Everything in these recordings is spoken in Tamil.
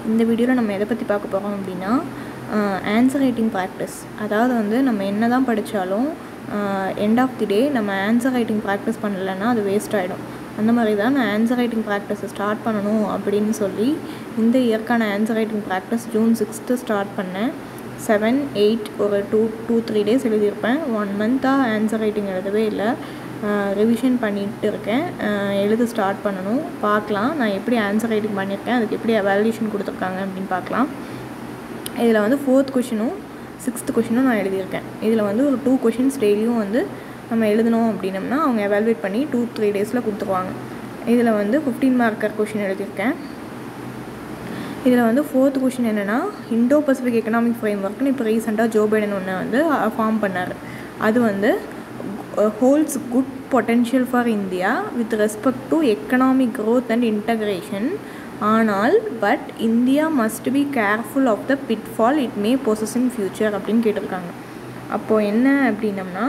இந்த வீடியோவில் நம்ம எதை பற்றி பார்க்க போகிறோம் அப்படின்னா ஆன்சர் ரைட்டிங் ப்ராக்டிஸ் அதாவது வந்து நம்ம என்ன தான் படித்தாலும் எண்ட் ஆஃப் தி டே நம்ம ஆன்சர் ரைட்டிங் ப்ராக்டிஸ் பண்ணலைன்னா அது வேஸ்ட் ஆகிடும் அந்த மாதிரி தான் நான் ஆன்சர் ரைட்டிங் ப்ராக்டிஸை ஸ்டார்ட் பண்ணணும் அப்படின்னு சொல்லி இந்த இயற்கான answer writing practice June sixth start பண்ணேன் செவன் எயிட் ஒரு டூ டூ த்ரீ டேஸ் எழுதியிருப்பேன் ஒன் மந்த்தாக ஆன்சர் ரைட்டிங் எழுதவே இல்லை ரிவிஷன் பண்ணிகிட்டு இருக்கேன் எழுத ஸ்டார்ட் பண்ணணும் பார்க்கலாம் நான் எப்படி ஆன்சர் ரைட்டிங் பண்ணியிருக்கேன் அதுக்கு எப்படி எவாலுவேஷன் கொடுத்துருக்காங்க அப்படின்னு பார்க்கலாம் இதில் வந்து ஃபோர்த் கொஷினும் சிக்ஸ்த் கொஷினும் நான் எழுதியிருக்கேன் இதில் வந்து ஒரு டூ கொஷின்ஸ் டெய்லியும் வந்து நம்ம எழுதணும் அப்படின்னம்னா அவங்க எவாலுவேட் பண்ணி டூ த்ரீ டேஸில் கொடுத்துருவாங்க இதில் வந்து ஃபிஃப்டீன் மார்க்கர் கொஷின் எழுதியிருக்கேன் இதில் வந்து ஃபோர்த் கொஷின் என்னென்னா இண்டோ பசிபிக் எக்கனாமிக் ஃப்ரேம் ஒர்க்னு இப்போ ரீசெண்டாக ஜோ பைடன் ஒன்று வந்து ஃபார்ம் பண்ணார் அது வந்து holds good potential for India with respect to economic growth and integration ஆனால் but India must be careful of the pitfall it may possess in future அப்படின்னு கேட்டிருக்காங்க அப்போது என்ன அப்படின்னம்னா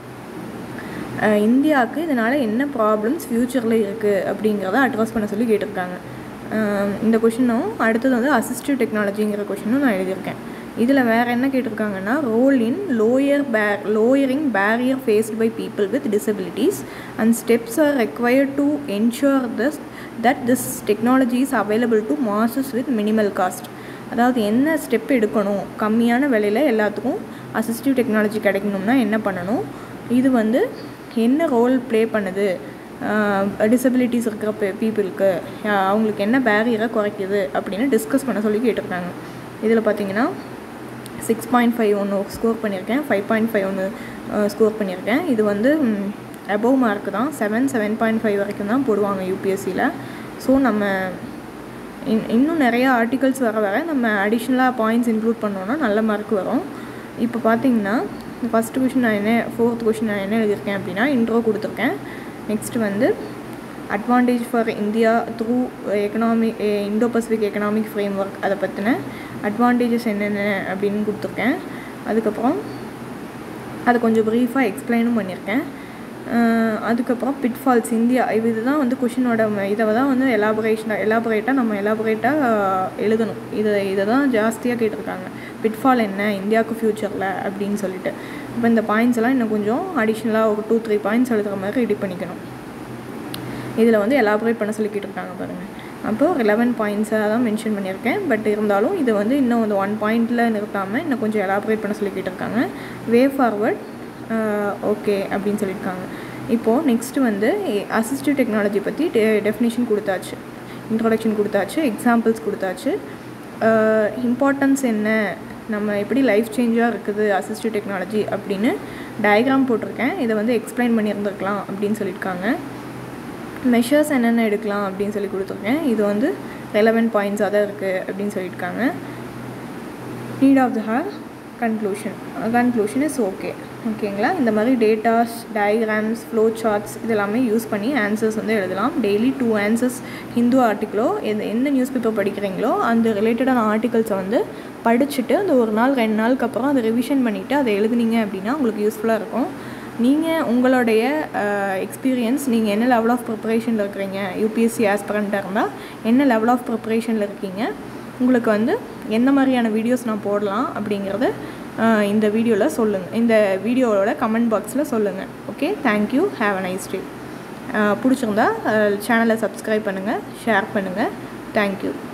இந்தியாவுக்கு இதனால் என்ன ப்ராப்ளம்ஸ் ஃப்யூச்சரில் இருக்குது அப்படிங்கிறத அட்ரஸ் பண்ண சொல்லி கேட்டிருக்காங்க இந்த கொஷினும் அடுத்தது வந்து அசிஸ்டிவ் டெக்னாலஜிங்கிற கொஷினும் நான் எழுதியிருக்கேன் இதில் வேறு என்ன கேட்டிருக்காங்கன்னா role in lower pay lowering barrier faced by people with disabilities and steps are required to ensure this that this technology is available to masses with minimal cost அதாவது என்ன ஸ்டெப் எடுக்கணும் கம்மியான விலையில் எல்லாத்துக்கும் அசிஸ்டிவ் டெக்னாலஜி கிடைக்கணும்னா என்ன பண்ணணும் இது வந்து என்ன ரோல் ப்ளே பண்ணுது டிசபிலிட்டிஸ் இருக்கிற பீப்புளுக்கு அவங்களுக்கு என்ன பேரியரை குறைக்குது அப்படின்னு டிஸ்கஸ் பண்ண சொல்லி கேட்டிருக்காங்க இதில் பார்த்தீங்கன்னா சிக்ஸ் பாயிண்ட் ஃபைவ் ஒன்று ஸ்கோர் பண்ணியிருக்கேன் ஃபைவ் பாயிண்ட் ஃபைவ் ஒன்று ஸ்கோர் பண்ணியிருக்கேன் இது வந்து அபவ் மார்க் தான் செவன் செவன் பாயிண்ட் ஃபைவ் வரைக்கும் தான் போடுவாங்க யூபிஎஸ்சியில் ஸோ நம்ம இன் இன்னும் நிறையா ஆர்டிகல்ஸ் வர வர நம்ம அடிஷ்னலாக பாயிண்ட்ஸ் இன்க்ளூட் பண்ணோன்னா நல்ல மார்க் வரும் இப்போ பார்த்தீங்கன்னா ஃபஸ்ட்டு கொஷின் நான் என்ன ஃபோர்த் கொஷின் நான் என்ன எழுதியிருக்கேன் அப்படின்னா இன்ட்ரோ கொடுத்துருக்கேன் நெக்ஸ்ட்டு வந்து advantage for India through economic Indo Pacific economic framework அதை பற்றின அட்வான்டேஜஸ் என்னென்ன அப்படின்னு கொடுத்துருக்கேன் அதுக்கப்புறம் அதை கொஞ்சம் ப்ரீஃபாக எக்ஸ்பிளைனும் பண்ணியிருக்கேன் அதுக்கப்புறம் பிட்ஃபால்ஸ் இந்தியா இதுதான் வந்து கொஷினோட இதை தான் வந்து எலாபரேஷனாக எலாபரேட்டாக நம்ம எலாபரேட்டாக எழுதணும் இதை இதை தான் ஜாஸ்தியாக கேட்டிருக்காங்க பிட்ஃபால் என்ன இந்தியாவுக்கு ஃப்யூச்சரில் அப்படின்னு சொல்லிட்டு இப்போ இந்த பாயிண்ட்ஸ் எல்லாம் இன்னும் கொஞ்சம் அடிஷ்னலாக ஒரு டூ த்ரீ பாயிண்ட்ஸ் எழுதுகிற மாதிரி ரெடி பண்ணிக்கணும் இதில் வந்து எலாபரேட் பண்ண சொல்லி கேட்டிருக்காங்க பாருங்கள் அப்போது லெவன் பாயிண்ட்ஸாக தான் மென்ஷன் பண்ணியிருக்கேன் பட் இருந்தாலும் இது வந்து இன்னும் வந்து ஒன் பாயிண்டில் நிறுத்தாமல் இன்னும் கொஞ்சம் எலாபரேட் பண்ண சொல்லி கேட்டிருக்காங்க வே ஃபார்வர்ட் ஓகே அப்படின்னு சொல்லியிருக்காங்க இப்போது நெக்ஸ்ட்டு வந்து அசிஸ்டிவ் டெக்னாலஜி பற்றி டெ டெஃபினேஷன் கொடுத்தாச்சு இன்ட்ரொடக்ஷன் கொடுத்தாச்சு எக்ஸாம்பிள்ஸ் கொடுத்தாச்சு இம்பார்ட்டன்ஸ் என்ன நம்ம எப்படி லைஃப் சேஞ்சாக இருக்குது அசிஸ்டிவ் டெக்னாலஜி அப்படின்னு டயக்ராம் போட்டிருக்கேன் இதை வந்து எக்ஸ்பிளைன் பண்ணியிருந்துருக்கலாம் அப்படின்னு சொல்லியிருக்காங்க மெஷர்ஸ் என்னென்ன எடுக்கலாம் அப்படின்னு சொல்லி கொடுத்துருக்கேன் இது வந்து ரெலவெண்ட் பாயிண்ட்ஸாக தான் இருக்குது அப்படின்னு சொல்லியிருக்காங்க need of the hour conclusion conclusion is okay ஓகேங்களா இந்த மாதிரி டேட்டாஸ் டயக்ராம்ஸ் ஃப்ளோ சார்ட்ஸ் இதெல்லாமே யூஸ் பண்ணி ஆன்சர்ஸ் வந்து எழுதலாம் டெய்லி டூ ஆன்சர்ஸ் ஹிந்து ஆர்டிக்கிளோ எந்த எந்த நியூஸ் பேப்பர் படிக்கிறீங்களோ அந்த ரிலேட்டடான ஆர்டிகல்ஸை வந்து படிச்சுட்டு அந்த ஒரு நாள் ரெண்டு நாளுக்கு அப்புறம் அதை ரிவிஷன் பண்ணிவிட்டு அதை எழுதுனீங்க அப்படின்னா உங்களுக்கு யூஸ்ஃபுல்லாக இருக்கும் நீங்கள் உங்களுடைய எக்ஸ்பீரியன்ஸ் நீங்கள் என்ன லெவல் ஆஃப் ப்ரிப்பரேஷனில் இருக்கிறீங்க யூபிஎஸ்சி ஆஸ்பரண்ட்டாக இருந்தால் என்ன லெவல் ஆஃப் ப்ரிப்பரேஷனில் இருக்கீங்க உங்களுக்கு வந்து எந்த மாதிரியான வீடியோஸ் நான் போடலாம் அப்படிங்கிறத இந்த வீடியோவில் சொல்லுங்கள் இந்த வீடியோவோட கமெண்ட் பாக்ஸில் சொல்லுங்கள் okay thank you have a nice day பிடிச்சிருந்தா சேனலை சப்ஸ்கிரைப் பண்ணுங்கள் ஷேர் பண்ணுங்கள் தேங்க்யூ